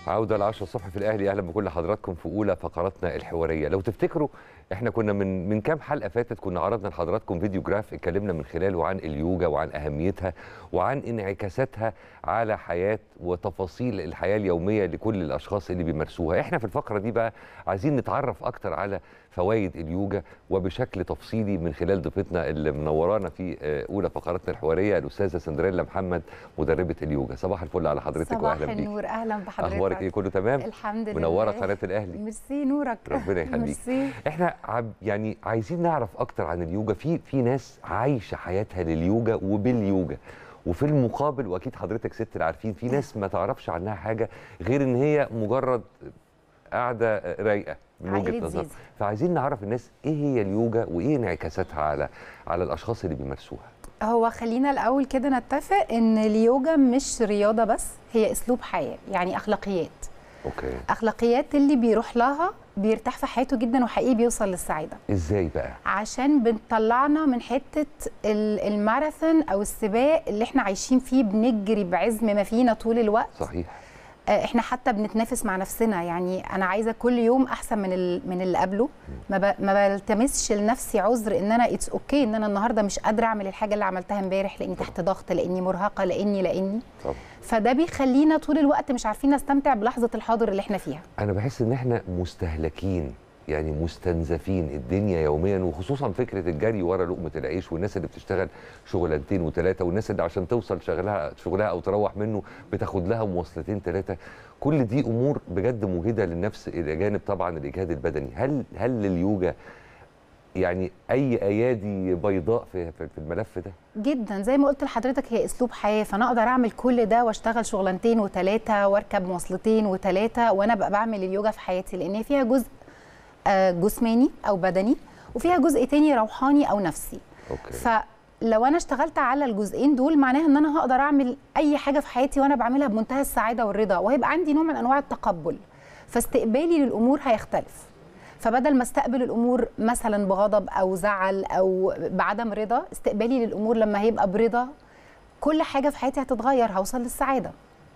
عودة العشرة الصبح في الأهلي أهلا بكل حضراتكم في أولى فقراتنا الحوارية لو تفتكروا احنا كنا من من كام حلقة فاتت كنا عرضنا لحضراتكم فيديو جراف اتكلمنا من خلاله عن اليوجا وعن أهميتها وعن انعكاساتها على حياة وتفاصيل الحياة اليومية لكل الأشخاص اللي بيمارسوها احنا في الفقرة دي بقى عايزين نتعرف أكتر على فوائد اليوجا وبشكل تفصيلي من خلال ضيفتنا اللي منورانا في آه، أولى فقراتنا الحوارية الأستاذة سندريلا محمد مدربة اليوجا صباح الفل على حضرتك صباح وأهلا بيك النور اهلا بحضرتك اخبارك ايه كله تمام الحمد لله منوره قناه الاهلي ميرسي نورك ربنا يخليك. ميرسي احنا عب يعني عايزين نعرف اكتر عن اليوجا في في ناس عايشه حياتها لليوجا وباليوجا وفي المقابل واكيد حضرتك ست العارفين في ناس ما تعرفش عنها حاجه غير ان هي مجرد قاعده رايقه من وجهه عائلة نظر زيزو. فعايزين نعرف الناس ايه هي اليوجا وايه انعكاساتها على على الاشخاص اللي بيمارسوها هو خلينا الاول كده نتفق ان اليوجا مش رياضه بس هي اسلوب حياه يعني اخلاقيات اوكي اخلاقيات اللي بيروح لها بيرتاح في حياته جدا وحقيقي بيوصل للسعاده ازاي بقى عشان بنطلعنا من حته ال- الماراثون او السباق اللي احنا عايشين فيه بنجري بعزم ما فينا طول الوقت صحيح آه، احنا حتى بنتنافس مع نفسنا يعني انا عايزه كل يوم احسن من ال- من اللي قبله ما, ب... ما بلتمسش لنفسي عذر ان انا اتس اوكي ان انا النهارده مش قادره اعمل الحاجه اللي عملتها امبارح لاني تحت ضغط لاني مرهقه لاني لاني طبعا فده بيخلينا طول الوقت مش عارفين نستمتع بلحظه الحاضر اللي احنا فيها انا بحس ان احنا مستهلكين يعني مستنزفين الدنيا يوميا وخصوصا فكره الجري ورا لقمه العيش والناس اللي بتشتغل شغلانتين وثلاثه والناس اللي عشان توصل شغلها شغلها او تروح منه بتاخد لها مواصلتين ثلاثه كل دي امور بجد مجهده للنفس الى جانب طبعا الاجهاد البدني هل هل اليوجا يعني اي ايادي بيضاء في في في الملف ده جدا زي ما قلت لحضرتك هي اسلوب حياه فانا اقدر اعمل كل ده واشتغل شغلانتين وثلاثه واركب مواصلتين وثلاثه وانا ابقى بعمل اليوجا في حياتي لان هي فيها جزء آه، جسماني او بدني وفيها جزء تاني روحاني او نفسي اوكي فلو انا اشتغلت على الجزئين دول معناها ان انا هقدر اعمل اي حاجه في حياتي وانا بعملها بمنتهى السعاده والرضا وهيبقى عندي نوع من انواع التقبل فاستقبالي للامور هيختلف فبدل ما استقبل الامور مثلا بغضب او زعل او بعدم رضا استقبالي للامور لما هيبقى برضا كل حاجه في حياتي هتتغير هوصل للسعاده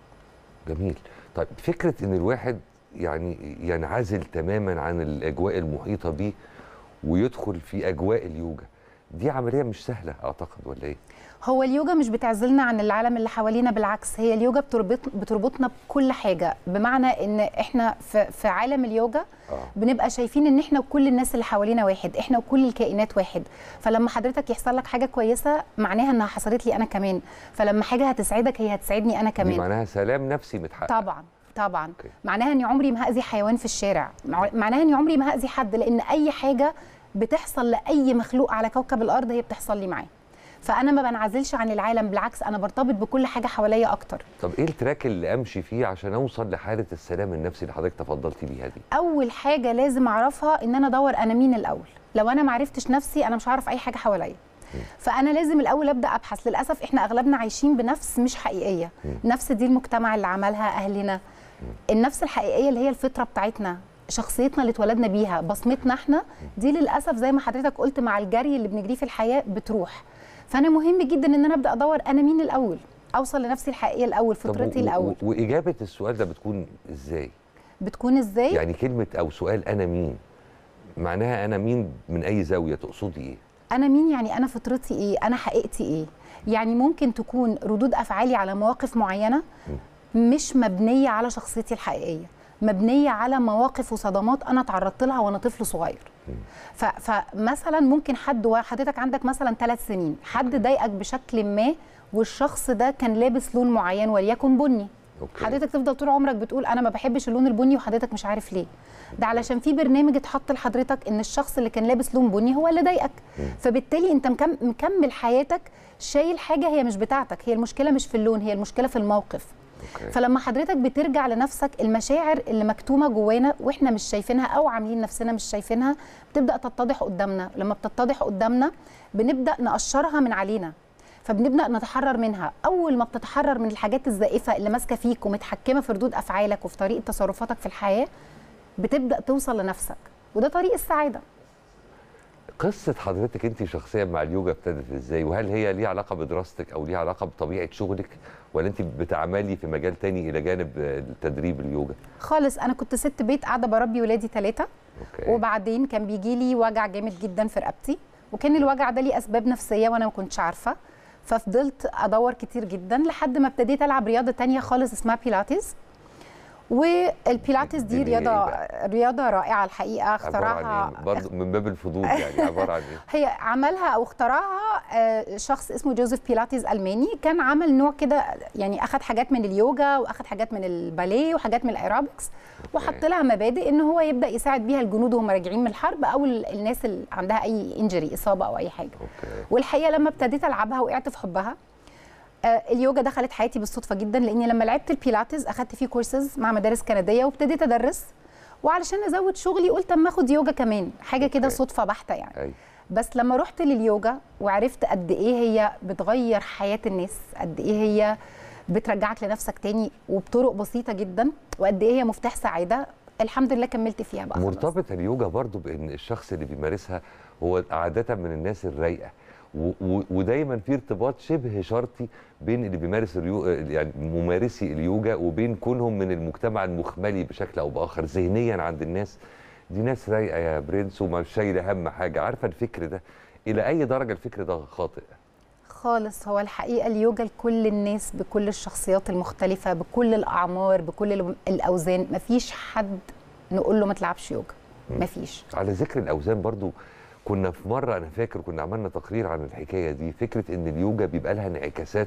جميل طيب فكره ان الواحد يعني ينعزل تماما عن الاجواء المحيطه بيه ويدخل في اجواء اليوجا دي عمليه مش سهله اعتقد ولا ايه هو اليوجا مش بتعزلنا عن العالم اللي حوالينا بالعكس هي اليوجا بتربط بتربطنا بكل حاجه بمعنى ان احنا في, في عالم اليوجا اه بنبقى شايفين ان احنا وكل الناس اللي حوالينا واحد احنا وكل الكائنات واحد فلما حضرتك يحصل لك حاجه كويسه معناها انها حصلت لي انا كمان فلما حاجه هتسعدك هي هتسعدني انا دي كمان معناها سلام نفسي متحقق طبعا طبعا أوكي. معناها اني عمري ما هاذي حيوان في الشارع مع- معناها اني عمري ما هاذي حد لان اي حاجه بتحصل لاي مخلوق على كوكب الارض هي بتحصل لي معاه فانا ما بنعزلش عن العالم بالعكس انا برتبط بكل حاجه حواليا اكتر طب ايه التراك اللي امشي فيه عشان اوصل لحاله السلام النفسي اللي حضرتك تفضلتي بيها دي اول حاجه لازم اعرفها ان انا ادور انا مين الاول لو انا ما عرفتش نفسي انا مش هعرف اي حاجه حواليا فانا لازم الاول ابدا ابحث للاسف احنا اغلبنا عايشين بنفس مش حقيقيه نفس دي المجتمع اللي عملها اهلنا النفس الحقيقيه اللي هي الفطره بتاعتنا شخصيتنا اللي اتولدنا بيها بصمتنا احنا دي للاسف زي ما حضرتك قلت مع الجري اللي بنجريه في الحياه بتروح فانا مهم جدا ان انا ابدا ادور انا مين الاول اوصل لنفسي الحقيقيه الاول طب فطرتي و- الاول و- واجابه السؤال ده بتكون ازاي بتكون ازاي يعني كلمه او سؤال انا مين معناها انا مين من اي زاويه تقصدي ايه انا مين يعني انا فطرتي ايه انا حقيقتي ايه يعني ممكن تكون ردود افعالي على مواقف معينه مش مبنيه على شخصيتي الحقيقيه مبنيه على مواقف وصدمات انا تعرضت لها وانا طفل صغير ف- فمثلا ممكن حد حضرتك عندك مثلا ثلاث سنين حد ضايقك بشكل ما والشخص ده كان لابس لون معين وليكن بني أوكي. حضرتك تفضل طول عمرك بتقول انا ما بحبش اللون البني وحضرتك مش عارف ليه ده علشان في برنامج اتحط لحضرتك ان الشخص اللي كان لابس لون بني هو اللي ضايقك فبالتالي انت مكم- مكمل حياتك شايل حاجه هي مش بتاعتك هي المشكله مش في اللون هي المشكله في الموقف أوكي. فلما حضرتك بترجع لنفسك المشاعر اللي مكتومه جوانا واحنا مش شايفينها او عاملين نفسنا مش شايفينها بتبدا تتضح قدامنا لما بتتضح قدامنا بنبدا نقشرها من علينا فبنبدا نتحرر منها اول ما بتتحرر من الحاجات الزائفه اللي ماسكه فيك ومتحكمه في ردود افعالك وفي طريقه تصرفاتك في الحياه بتبدا توصل لنفسك وده طريق السعاده قصه حضرتك انت شخصيا مع اليوجا ابتدت ازاي وهل هي ليها علاقه بدراستك او ليها علاقه بطبيعه شغلك ولا انت بتعملي في مجال تاني الى جانب آه، تدريب اليوجا خالص انا كنت ست بيت قاعده بربي ولادي ثلاثه اوكي وبعدين كان بيجي لي وجع جامد جدا في رقبتي وكان الوجع ده ليه اسباب نفسيه وانا ما كنتش عارفه ففضلت ادور كتير جدا لحد ما ابتديت العب رياضه تانية خالص اسمها بيلاتيز والبيلاتيز دي دي إيه رياضه بقى؟ رياضه رائعه الحقيقه عباره عن اخترعها ايه برضه من باب الفضول يعني عباره عن ايه هي عملها او اخترعها آه، شخص اسمه جوزيف بيلاتيز الماني كان عمل نوع كده يعني اخذ حاجات من اليوجا واخذ حاجات من الباليه وحاجات من الايروبكس وحط لها مبادئ ان هو يبدا يساعد بيها الجنود وهم راجعين من الحرب او ال- الناس اللي عندها اي انجري اصابه او اي حاجه اوكي والحقيقه لما ابتديت العبها وقعت في حبها آه، اليوجا دخلت حياتي بالصدفه جدا لاني لما لعبت البيلاتيز اخدت فيه كورسز مع مدارس كنديه وابتديت ادرس وعلشان ازود شغلي قلت اما اخد يوجا كمان حاجه كده أوكي. صدفه بحته يعني ايوه بس لما رحت لليوجا وعرفت قد ايه هي بتغير حياه الناس قد ايه هي بترجعك لنفسك تاني وبطرق بسيطه جدا وقد ايه هي مفتاح سعاده الحمد لله كملت فيها بقى خلاص. مرتبط اليوجا برضو بان الشخص اللي بيمارسها هو عاده من الناس الرايقه و- و- ودايما في ارتباط شبه شرطي بين اللي بيمارس اليو... يعني ممارسي اليوجا وبين كونهم من المجتمع المخملي بشكل او باخر ذهنيا عند الناس دي ناس رايقه يا برنس وما شايله هم حاجه عارفه الفكر ده الى اي درجه الفكر ده خاطئ خالص هو الحقيقه اليوجا لكل الناس بكل الشخصيات المختلفه بكل الاعمار بكل ال- الاوزان مفيش حد نقول له ما تلعبش يوجا مفيش على ذكر الاوزان برضو كنا في مره انا فاكر كنا عملنا تقرير عن الحكايه دي فكره ان اليوجا بيبقى لها انعكاسات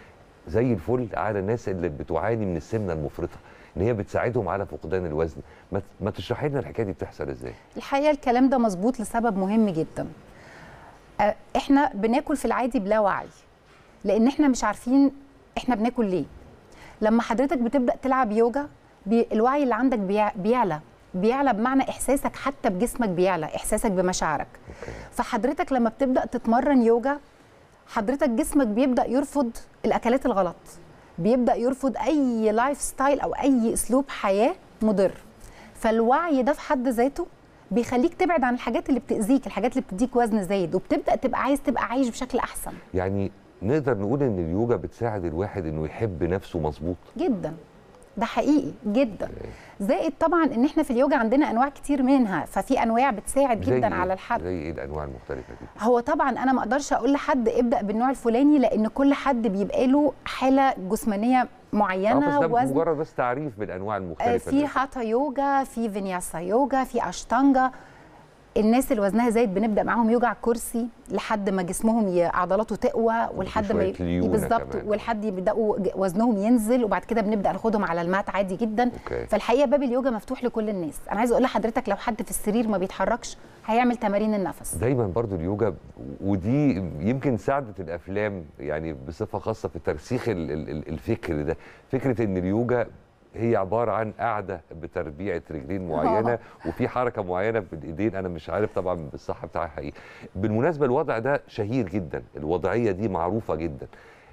زي الفل على الناس اللي بتعاني من السمنه المفرطه ان هي بتساعدهم على فقدان الوزن ما, ما تشرحي لنا الحكايه دي بتحصل ازاي الحقيقه الكلام ده مظبوط لسبب مهم جدا آه، احنا بناكل في العادي بلا وعي لان احنا مش عارفين احنا بناكل ليه لما حضرتك بتبدا تلعب يوجا بي الوعي اللي عندك بيع- بيعلى بيعلى بمعنى احساسك حتى بجسمك بيعلى احساسك بمشاعرك أوكي. فحضرتك لما بتبدا تتمرن يوجا حضرتك جسمك بيبدا يرفض الاكلات الغلط بيبدا يرفض اي لايف ستايل او اي اسلوب حياه مضر فالوعي ده في حد ذاته بيخليك تبعد عن الحاجات اللي بتاذيك الحاجات اللي بتديك وزن زايد وبتبدا تبقى عايز تبقى عايش بشكل احسن يعني نقدر نقول ان اليوجا بتساعد الواحد انه يحب نفسه مظبوط جدا ده حقيقي جدا زائد طبعا ان احنا في اليوجا عندنا انواع كتير منها ففي انواع بتساعد زي جدا إيه؟ على الحد زي ايه الانواع المختلفه دي هو طبعا انا ما اقدرش اقول لحد ابدا بالنوع الفلاني لان كل حد بيبقى له حاله جسمانيه آه، معينه بس ده وزن مجرد بس تعريف بالانواع آه، المختلفه في دي. هاتا يوجا في فينياسا يوجا في اشتانجا الناس اللي وزنها زايد بنبدا معاهم يوجا على الكرسي لحد ما جسمهم ي- عضلاته تقوى ولحد ما شوية ليونة بالظبط كمان. ولحد يبداوا ج- وزنهم ينزل وبعد كده بنبدا ناخدهم على المات عادي جدا أوكي. فالحقيقه باب اليوجا مفتوح لكل الناس انا عايزه اقول لحضرتك لو حد في السرير ما بيتحركش هيعمل تمارين النفس دايما برضو اليوجا ودي يمكن ساعدت الافلام يعني بصفه خاصه في ترسيخ ال- ال- ال- الفكر ده فكره ان اليوجا هي عباره عن قاعده بتربيعه رجلين معينه وفي حركه معينه بالايدين انا مش عارف طبعا بالصح بتاعها حقيقي بالمناسبه الوضع ده شهير جدا الوضعيه دي معروفه جدا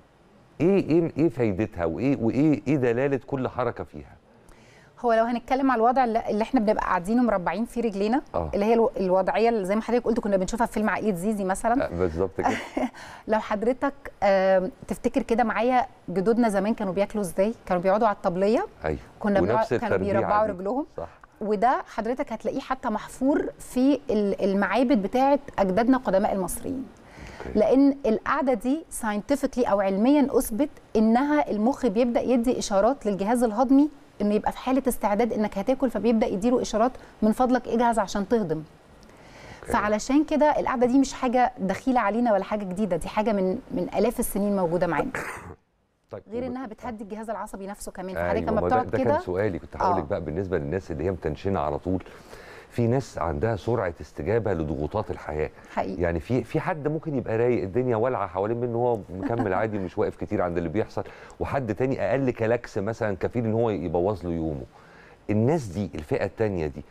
ايه ايه ايه فايدتها وايه وايه ايه دلاله كل حركه فيها هو لو هنتكلم على الوضع اللي اللي احنا بنبقى قاعدين ومربعين فيه رجلينا آه. اللي هي الو- الوضعيه اللي زي ما حضرتك قلت كنا بنشوفها في فيلم عقيد زيزي مثلا آه، بالظبط كده لو حضرتك آم، تفتكر كده معايا جدودنا زمان كانوا بياكلوا ازاي كانوا بيقعدوا على الطبليه ايوه كنا بنقعد- ونفس كانوا التربيعة بيربعوا دي. رجلهم. صح وده حضرتك هتلاقيه حتى محفور في ال- المعابد بتاعه اجدادنا قدماء المصريين أوكي. لان القعده دي ساينتفكلي او علميا اثبت انها المخ بيبدا يدي اشارات للجهاز الهضمي انه يبقى في حاله استعداد انك هتاكل فبيبدا يديله اشارات من فضلك اجهز عشان تهضم أوكي. فعلشان كده القعده دي مش حاجه دخيله علينا ولا حاجه جديده دي حاجه من من الاف السنين موجوده معانا طيب غير وب- انها بتهدي الجهاز العصبي نفسه كمان أيوة، فحضرتك لما ما ده, بتقعد ده كان كده سؤالي كنت هقول لك آه. بقى بالنسبه للناس اللي هي متنشنه على طول في ناس عندها سرعه استجابه لضغوطات الحياه حقيقي يعني في في حد ممكن يبقى رايق الدنيا والعه حوالين منه هو مكمل عادي مش واقف كتير عند اللي بيحصل وحد تاني اقل كلاكس مثلا كفيل ان هو يبوظ له يومه الناس دي الفئه التانيه دي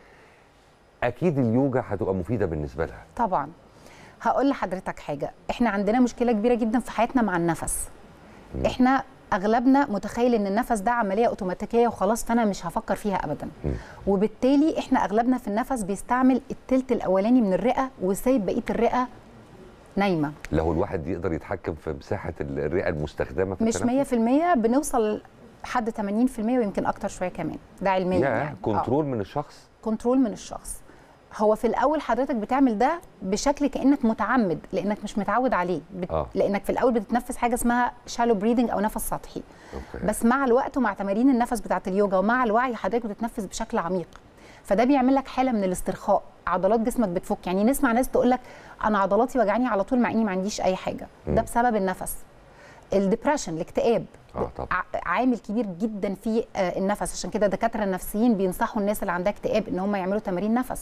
اكيد اليوجا هتبقى مفيده بالنسبه لها طبعا هقول لحضرتك حاجه احنا عندنا مشكله كبيره جدا في حياتنا مع النفس احنا اغلبنا متخيل ان النفس ده عمليه اوتوماتيكيه وخلاص فانا مش هفكر فيها ابدا مم. وبالتالي احنا اغلبنا في النفس بيستعمل التلت الاولاني من الرئه وسايب بقيه الرئه نايمه لو الواحد يقدر يتحكم في مساحه الرئه المستخدمه في مش التنفس 100% بنوصل لحد 80% ويمكن اكتر شويه كمان ده علميا يا يعني آه. كنترول من الشخص كنترول من الشخص هو في الاول حضرتك بتعمل ده بشكل كانك متعمد لانك مش متعود عليه بت... آه. لانك في الاول بتتنفس حاجه اسمها شالو بريدنج او نفس سطحي أوكي. بس مع الوقت ومع تمارين النفس بتاعه اليوجا ومع الوعي حضرتك بتتنفس بشكل عميق فده بيعمل لك حاله من الاسترخاء عضلات جسمك بتفك يعني نسمع ناس تقول لك انا عضلاتي وجعاني على طول مع اني ما عنديش اي حاجه ده بسبب النفس الدبريشن الاكتئاب اه طبعا ع- عامل كبير جدا في آه، النفس عشان كده الدكاتره النفسيين بينصحوا الناس اللي عندها اكتئاب ان هم يعملوا تمارين نفس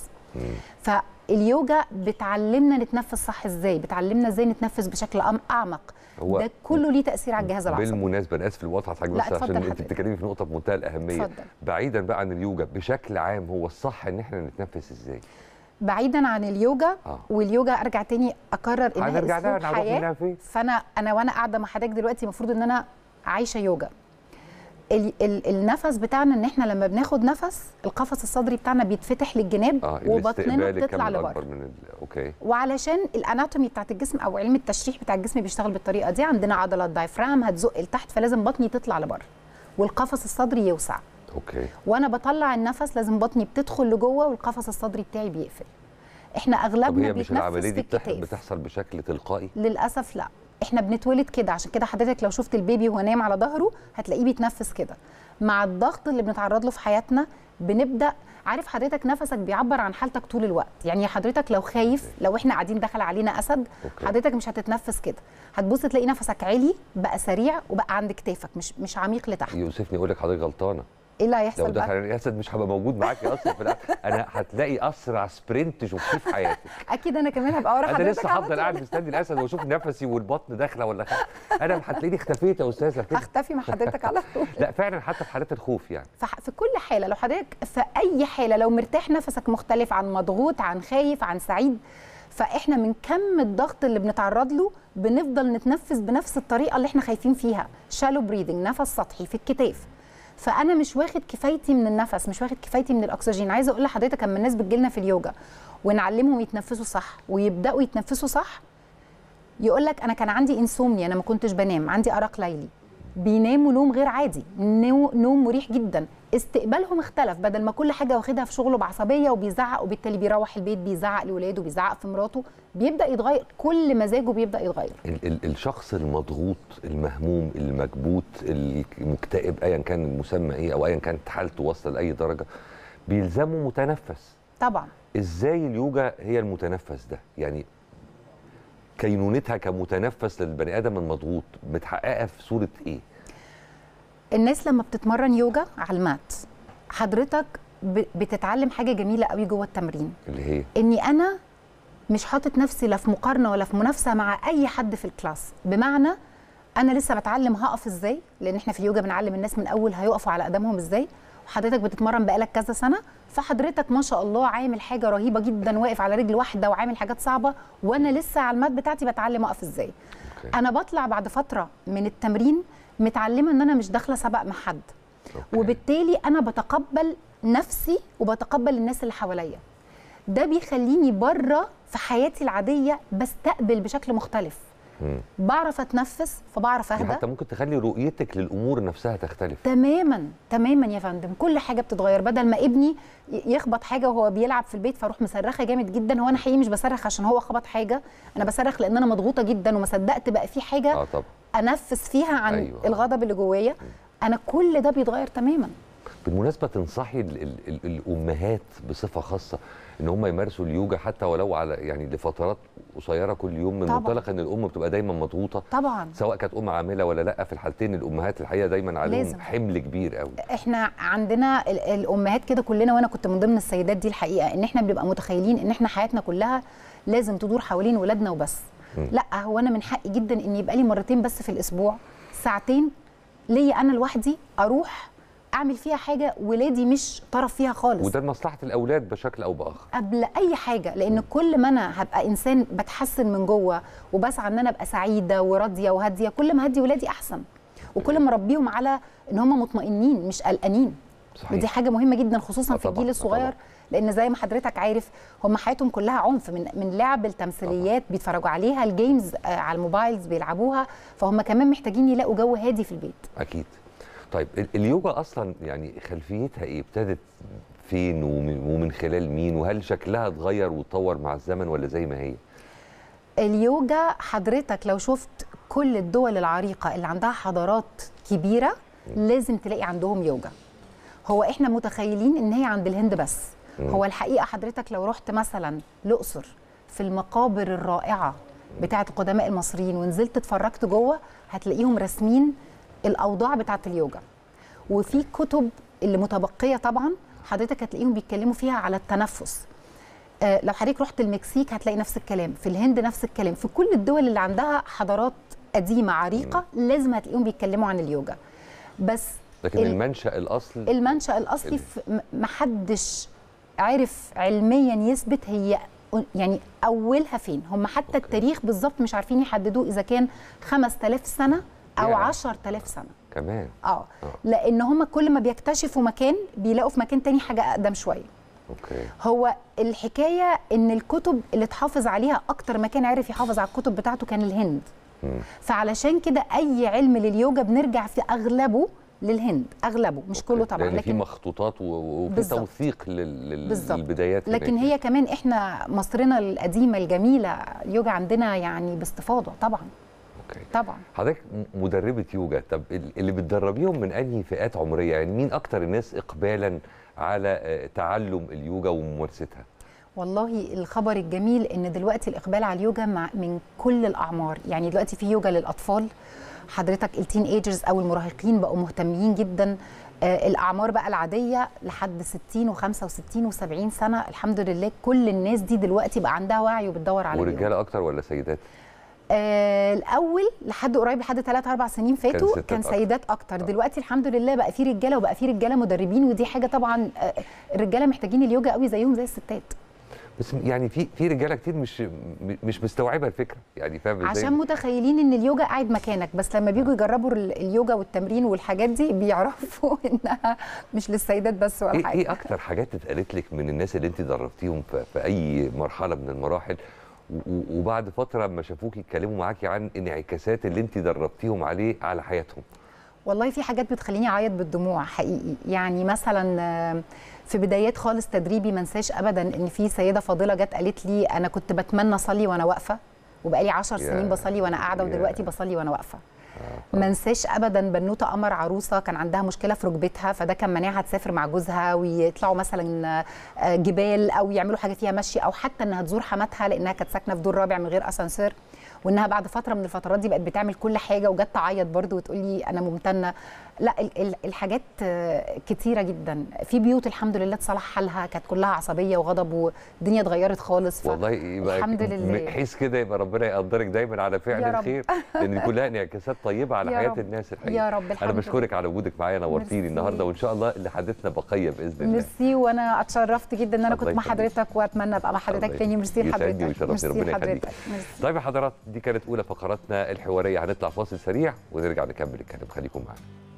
فاليوجا بتعلمنا نتنفس صح ازاي بتعلمنا ازاي نتنفس بشكل أم- اعمق هو- ده كله ليه تاثير على الجهاز العصبي بالمناسبه انا اسف للمقاطعه حضرتك لا، بس اتفضل عشان انت حضرتك. بتتكلمي في نقطه بمنتهى الاهميه اتفضل. بعيدا بقى عن اليوجا بشكل عام هو الصح ان احنا نتنفس ازاي بعيدا عن اليوجا آه. واليوجا ارجع تاني اكرر انها هنرجع لها اسلوب هنروح منها حياه فين فانا انا وانا قاعده مع حضرتك دلوقتي المفروض ان انا عايشه يوجا ال ال النفس بتاعنا ان احنا لما بناخد نفس القفص الصدري بتاعنا بيتفتح للجناب اه وبطننا الاستقبال بتطلع الكم لبره الاكبر من ال... اوكي وعلشان الاناتومي بتاعت الجسم او علم التشريح بتاع الجسم بيشتغل بالطريقه دي عندنا عضله الدايفرام هتزق لتحت فلازم بطني تطلع لبره والقفص الصدري يوسع اوكي وانا بطلع النفس لازم بطني بتدخل لجوه والقفص الصدري بتاعي بيقفل احنا طب اغلبنا هي مش بيتنفس العمليه في دي بتح... الكتاف بتحصل بشكل تلقائي للاسف لا احنا بنتولد كده عشان كده حضرتك لو شفت البيبي وهو نايم على ظهره هتلاقيه بيتنفس كده مع الضغط اللي بنتعرض له في حياتنا بنبدا عارف حضرتك نفسك بيعبر عن حالتك طول الوقت يعني حضرتك لو خايف لو احنا قاعدين دخل علينا اسد أوكي. حضرتك مش هتتنفس كده هتبص تلاقي نفسك عالي بقى سريع وبقى عند كتافك مش مش عميق لتحت يوسفني يقول لك حضرتك غلطانه ايه اللي لو هيحصل دخل بقى الاسد مش هبقى موجود معاكي اصلا في الع- انا هتلاقي اسرع سبرنت شفتيه في حياتك اكيد انا كمان هبقى ورا انا حضرتك لسه على هفضل طول. قاعد مستني الاسد واشوف نفسي والبطن داخله ولا خارجه انا هتلاقيني اختفيت يا استاذه كده هختفي مع حضرتك على طول لا فعلا حتى في حالات الخوف يعني فح- في كل حاله لو حضرتك في اي حاله لو مرتاح نفسك مختلف عن مضغوط عن خايف عن سعيد فاحنا من كم الضغط اللي بنتعرض له بنفضل نتنفس بنفس الطريقه اللي احنا خايفين فيها شالو بريدنج نفس سطحي في الكتاف فانا مش واخد كفايتي من النفس مش واخد كفايتي من الاكسجين عايزه اقول لحضرتك اما الناس بتجيلنا في اليوجا ونعلمهم يتنفسوا صح ويبداوا يتنفسوا صح يقول لك انا كان عندي انسومنيا انا ما كنتش بنام عندي ارق ليلي بيناموا نوم غير عادي نو- نوم مريح جدا استقبالهم اختلف بدل ما كل حاجه واخدها في شغله بعصبيه وبيزعق وبالتالي بيروح البيت بيزعق لاولاده بيزعق في مراته بيبدا يتغير كل مزاجه بيبدا يتغير ال ال الشخص المضغوط المهموم المكبوت المكتئب ايا كان المسمى ايه او ايا كانت حالته واصله لاي درجه بيلزمه متنفس طبعا ازاي اليوجا هي المتنفس ده يعني كينونتها كمتنفس للبني ادم المضغوط متحققه في صوره ايه الناس لما بتتمرن يوجا على المات حضرتك ب- بتتعلم حاجه جميله قوي جوه التمرين اللي هي اني انا مش حاطط نفسي لا في مقارنه ولا في منافسه مع اي حد في الكلاس بمعنى انا لسه بتعلم هقف ازاي لان احنا في اليوجا بنعلم الناس من اول هيقفوا على قدمهم ازاي وحضرتك بتتمرن بقالك كذا سنه فحضرتك ما شاء الله عامل حاجه رهيبه جدا واقف على رجل واحده وعامل حاجات صعبه وانا لسه على المات بتاعتي بتعلم اقف ازاي أوكي. انا بطلع بعد فتره من التمرين متعلمه ان انا مش داخله سبق مع حد أوكي. وبالتالي انا بتقبل نفسي وبتقبل الناس اللي حواليا ده بيخليني بره في حياتي العاديه بستقبل بشكل مختلف مم. بعرف اتنفس فبعرف دي اهدى حتى ممكن تخلي رؤيتك للامور نفسها تختلف تماما تماما يا فندم كل حاجه بتتغير بدل ما ابني ي- يخبط حاجه وهو بيلعب في البيت فاروح مصرخه جامد جدا هو انا حقيقي مش بصرخ عشان هو خبط حاجه انا بصرخ لان انا مضغوطه جدا وما صدقت بقى في حاجه اه طبعا انفس فيها عن أيوة. أيوة. الغضب اللي جوايا انا كل ده بيتغير تماما بالمناسبه تنصحي ال ال ال الامهات بصفه خاصه ان هم يمارسوا اليوجا حتى ولو على يعني لفترات قصيره كل يوم من طبعاً. منطلق ان الام بتبقى دايما مضغوطه طبعا سواء كانت ام عامله ولا لا في الحالتين الامهات الحقيقه دايما عليهم لازم. حمل كبير قوي احنا عندنا ال- الامهات كده كلنا وانا كنت من ضمن السيدات دي الحقيقه ان احنا بنبقى متخيلين ان احنا حياتنا كلها لازم تدور حوالين ولادنا وبس مم. لا هو انا من حقي جدا ان يبقى لي مرتين بس في الاسبوع ساعتين ليا انا لوحدي اروح اعمل فيها حاجه ولادي مش طرف فيها خالص وده لمصلحه الاولاد بشكل او باخر قبل اي حاجه لان كل ما انا هبقى انسان بتحسن من جوه وبسعى ان انا ابقى سعيده وراضيه وهاديه كل ما هدي ولادي احسن وكل ما اربيهم على ان هم مطمئنين مش قلقانين صحيح ودي حاجه مهمه جدا خصوصا آه في طبعاً، الجيل آه الصغير طبعاً. لان زي ما حضرتك عارف هم حياتهم كلها عنف من من لعب التمثيليات بيتفرجوا عليها الجيمز آه، على الموبايلز بيلعبوها فهم كمان محتاجين يلاقوا جو هادي في البيت اكيد طيب ال- اليوجا اصلا يعني خلفيتها ايه ابتدت فين ومن ومن خلال مين وهل شكلها اتغير واتطور مع الزمن ولا زي ما هي اليوجا حضرتك لو شفت كل الدول العريقة اللي عندها حضارات كبيرة لازم تلاقي عندهم يوجا هو احنا متخيلين ان هي عند الهند بس مم. هو الحقيقة حضرتك لو رحت مثلا الأقصر في المقابر الرائعة بتاعة القدماء المصريين ونزلت اتفرجت جوه هتلاقيهم راسمين الأوضاع بتاعة اليوجا وفي كتب اللي متبقية طبعا حضرتك هتلاقيهم بيتكلموا فيها على التنفس آه، لو حضرتك رحت المكسيك هتلاقي نفس الكلام في الهند نفس الكلام في كل الدول اللي عندها حضارات قديمة عريقة لازم هتلاقيهم بيتكلموا عن اليوجا بس لكن ال- المنشا الاصل المنشأ الأصلي ال- في م- محدش عرف علميا يثبت هي يعني أولها فين هم حتى أوكي. التاريخ بالظبط مش عارفين يحددوه إذا كان 5000 سنة أو ياه. 10000 سنة كمان اه آه. لأن هم كل ما بيكتشفوا مكان بيلاقوا في مكان تاني حاجة أقدم شوية اوكي هو الحكايه ان الكتب اللي اتحافظ عليها اكتر مكان عرف يحافظ على الكتب بتاعته كان الهند مم. فعلشان كده اي علم لليوجا بنرجع في اغلبه للهند اغلبه مش أوكي. كله طبعا لان في لكن مخطوطات و- وفي بالظبط. توثيق لل- لل- بالظبط. للبدايات لكن هناك. هي كمان احنا مصرنا القديمه الجميله اليوجا عندنا يعني باستفاضه طبعا اوكي طبعا حضرتك م- مدربة يوجا طب ال- اللي بتدربيهم من انهي فئات عمرية يعني مين اكتر الناس اقبالا على آه، تعلم اليوجا وممارستها والله الخبر الجميل ان دلوقتي الاقبال على اليوجا مع من كل الاعمار يعني دلوقتي في يوجا للاطفال حضرتك التين ايجرز او المراهقين بقوا مهتمين جدا آه الاعمار بقى العاديه لحد 60 و65 و70 سنه الحمد لله كل الناس دي دلوقتي بقى عندها وعي وبتدور على اليوجا ورجالة اكتر ولا سيدات آه الاول لحد قريب لحد 3 4 سنين فاتوا ستات كان, أكتر. سيدات اكتر دلوقتي الحمد لله بقى في رجاله وبقى في رجاله مدربين ودي حاجه طبعا آه الرجاله محتاجين اليوجا قوي زيهم زي الستات بس يعني في في رجاله كتير مش م- مش مستوعبه الفكره يعني فاهم ازاي عشان متخيلين ان اليوجا قاعد مكانك بس لما بيجوا يجربوا ال- اليوجا والتمرين والحاجات دي بيعرفوا انها مش للسيدات بس ولا ايه حاجه ايه اكتر حاجات اتقالت لك من الناس اللي انت دربتيهم في, في اي مرحله من المراحل و- و- وبعد فتره لما شافوك يتكلموا معاكي عن انعكاسات اللي انت دربتيهم عليه على حياتهم والله في حاجات بتخليني اعيط بالدموع حقيقي يعني مثلا آه، في بدايات خالص تدريبي ما انساش ابدا ان في سيده فاضله جت قالت لي انا كنت بتمنى اصلي وانا واقفه وبقالي عشر ياه. سنين بصلي وانا قاعده ياه. ودلوقتي بصلي وانا واقفه ما انساش ابدا بنوته قمر عروسه كان عندها مشكله في ركبتها فده كان مانعها تسافر مع جوزها ويطلعوا مثلا آه، جبال او يعملوا حاجه فيها مشي او حتى انها تزور حماتها لانها كانت ساكنه في دور رابع من غير اسانسير وانها بعد فتره من الفترات دي بقت بتعمل كل حاجه وجت تعيط برضو وتقول لي انا ممتنه لا ال- ال- الحاجات آه، كتيره جدا في بيوت الحمد لله اتصلح حالها كانت كلها عصبيه وغضب والدنيا اتغيرت خالص ف- والله يبقى الحمد لله. بحيث كده يبقى ربنا يقدرك دايما على فعل يا رب. الخير لان دي كلها انعكاسات طيبه على يا حياه رب. الناس الحقيقه يا رب انا الحمد بشكرك على وجودك معايا نورتيني ميرسي. النهارده وان شاء الله لحديثنا بقيه باذن الله ميرسي وانا اتشرفت جدا ان انا الله كنت مع يخليك. حضرتك واتمنى ابقى مع حضرتك الله تاني ميرسي يسعدني لحضرتك ويشرفني، ميرسي ربنا يخليك. لحضرتك ميرسي طيب يا حضرات دي كانت اولى فقراتنا الحواريه هنطلع فاصل سريع ونرجع نكمل الكلام خليكم معانا